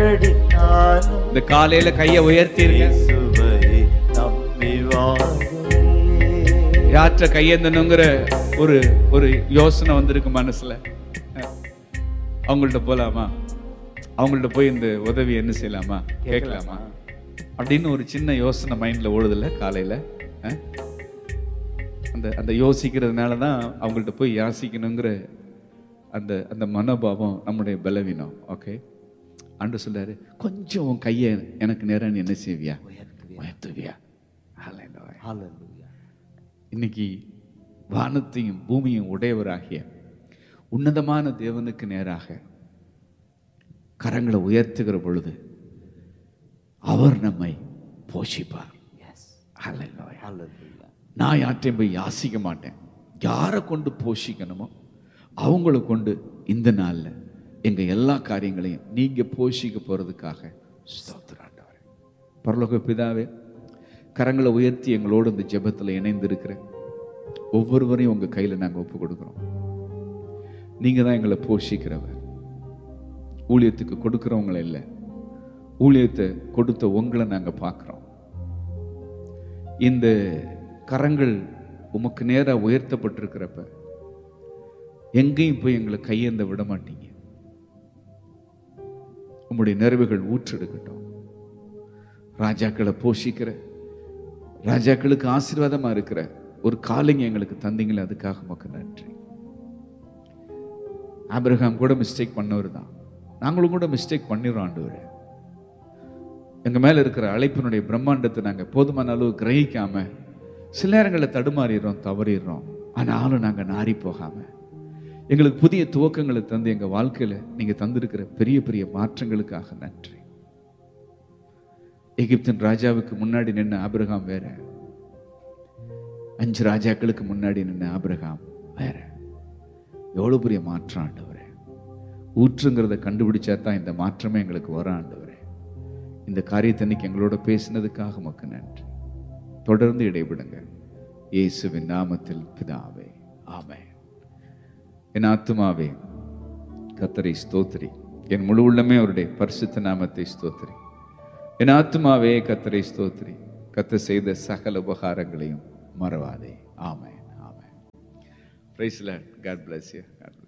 மறடினாலும் இந்த காலையில கையை உயர்த்திருங்க இயேசுவை நம்பி வாழ்கிறேன். யாற்ற கையேந்தனுங்கிற ஒரு ஒரு யோசனை வந்திருக்கு மனசுல அஹ். அவங்கள்ட்ட போலாமா அவங்கள்ட்ட போய் இந்த உதவி என்ன செய்யலாமா கேட்கலாமா அப்படின்னு ஒரு சின்ன யோசனை மைண்ட்ல ஓடுதில்ல காலையில அஹ்? அந்த அந்த யோசிக்கிறதுனால தான் அவங்கள்ட்ட போய் யாசிக்கணுங்கிற அந்த அந்த மனோபாவம் நம்முடைய பலவீனம் ஓகே ஆண்டு சொல்றாரு கொஞ்சம் உன் கையை எனக்கு நேரம் நீ என்ன செய்வியா உயர்த்துவியா Hallelujah. Hallelujah. இன்னைக்கு வானத்தையும் பூமியும் உடையவராகிய உன்னதமான தேவனுக்கு நேராக கரங்களை உயர்த்துகிற பொழுது அவர் நம்மை போஷிப்பார் Yes. Hallelujah. Hallelujah. நான் யார்ட்டையும் போய் யாசிக்க மாட்டேன் யாரை கொண்டு போஷிக்கணுமோ அவங்கள கொண்டு இந்த நாள்ல எங்க எல்லா காரியங்களையும் நீங்க போஷிக்க போறதுக்காக ஸ்தோத்திராண்டவர் பரலோக பிதாவே கரங்களை உயர்த்தி எங்களோடு இந்த ஜெபத்துல இணைந்திருக்கிற ஒவ்வொருவரையும் உங்க கையில நாங்க ஒப்பு கொடுக்கிறோம் நீங்க தான் எங்களை போஷிக்கிறவர் ஊழியத்துக்கு கொடுக்கிறவங்கள இல்லை ஊழியத்தை கொடுத்த உங்களை நாங்க பார்க்கிறோம் இந்த கரங்கள் உமக்கு நேரா உயர்த்தப்பட்டிருக்கிறப்ப எங்கேயும் போய் எங்களை கையேந்த விட மாட்டீங்க உம்முடைய நிறைவுகள் ஊற்றெடுக்கட்டும் ராஜாக்களை போஷிக்கிற ராஜாக்களுக்கு ஆசீர்வாதமா இருக்கிற ஒரு காலிங்க எங்களுக்கு தந்தீங்களே அதுக்காக உமக்கு நன்றி ஆபிரகாம் கூட மிஸ்டேக் பண்ணவர் தான் நாங்களும் கூட மிஸ்டேக் பண்ணிடுறோம் ஆண்டவரே எங்க மேல இருக்கிற அழைப்பினுடைய பிரம்மாண்டத்தை நாங்க போதுமான அளவு கிரகிக்காம சில நேரங்களில் தடுமாறிடுறோம் தவறிடுறோம் ஆனாலும் நாங்க நாறி போகாம எங்களுக்கு புதிய துவக்கங்களை தந்து எங்க வாழ்க்கையில நீங்க தந்திருக்கிற பெரிய பெரிய மாற்றங்களுக்காக நன்றி எகிப்தின் ராஜாவுக்கு முன்னாடி நின்ன ஆபிரகாம் வேற அஞ்சு ராஜாக்களுக்கு முன்னாடி நின்ன ஆபிரகாம் வேற எவ்வளவு பெரிய மாற்றம் ஆண்டவரே ஊற்றுங்கிறத கண்டுபிடிச்சா தான் இந்த மாற்றமே எங்களுக்கு வர ஆண்டவரே இந்த காரியத்தை இன்னைக்கு எங்களோட பேசினதுக்காக உமக்கு நன்றி தொடர்ந்து இடைவிடுங்க இயேசுவின் நாமத்தில் பிதாவே ஆமென் என் ஆத்துமாவே கத்தரை ஸ்தோத்திரி என் முழு உள்ளமே அவருடைய பரிசுத்த நாமத்தை ஸ்தோத்திரி என் ஆத்துமாவே கத்தரை ஸ்தோத்திரி கத்த செய்த சகல உபகாரங்களையும் மறவாதே amen amen praise lord God bless you God bless